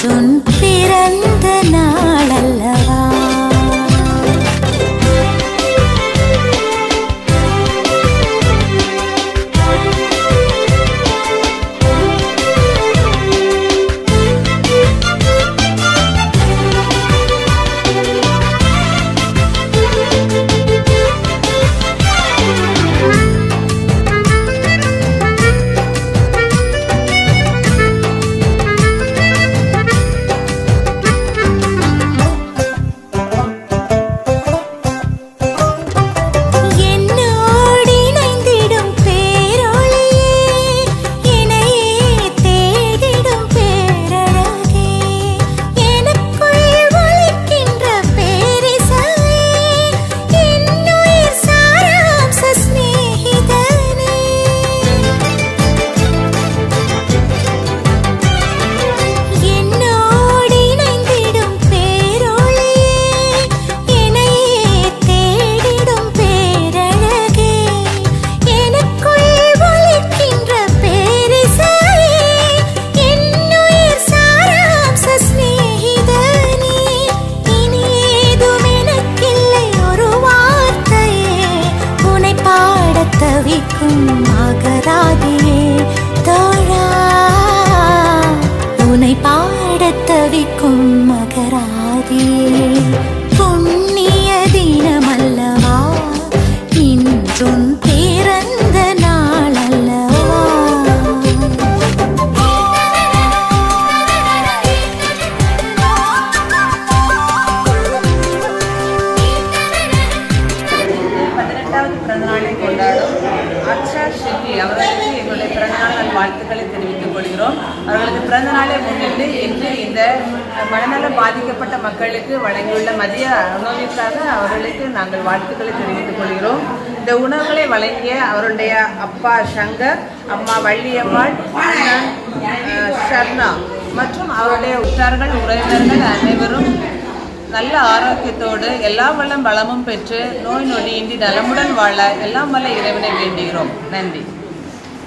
இன்றுன் பிறந்த நாளல்லவா என்னோடு இணைந்திடும் பேரொளியே இணையே தேடிடும் பேரழகே எனக்குள் ஒலிக்கின்ற பேரிசையே என்னுயிர் சாராம்ச சிநேகிதனே என்னோடு இணைந்திடும் பேரொளியே இணையே தேடிடும் பேரழகே எனக்குள் ஒலிக்கின்ற பேரிசையே என்னுயிர் சாராம்ச சிநேகிதனே இனி ஏதும் எனக்கில்லை ஒரு வார்த்தையே உனை பாடத் தவிக்கும் மகராதியே தோழா உனை பாடத் தவிக்கும் மகராதியே புண்ணிய தினமல்லவா இன்றும் பிறந்த நாளல்லவா பதினெட்டாவது பிறந்தநாளை கொண்டாடும் அக்ஷா ஷெட்டி அவர்களுக்கு எங்களுடைய பிறந்தநாள் நல் வாழ்த்துக்களை தெரிவித்துக் கொள்கிறோம் அவர்களது பிறந்தநாளை முன்னிட்டு இன்று இந்த மனநலம் பாதிக்கப்பட்ட மக்களுக்கு வழங்கியுள்ள மதிய உணவிற்காக அவர்களுக்கு நாங்கள் வாழ்த்துக்களை தெரிவித்துக் கொள்கிறோம் இந்த உணவுகளை வழங்கிய அவருடைய அப்பா சங்கர் அம்மா வள்ளியம்மாள் அண்ணன் அஹ், ஷர்ணா மற்றும் அவருடைய உற்றார்கள் உறவினர்கள் அனைவரும் நல்ல ஆரோக்கியத்தோடு எல்லா வளம் வளமும் பெற்று நோய் நொடியின்றி நலமுடன் வாழ எல்லாம் வல்ல இறைவனை வேண்டுகிறோம் நன்றி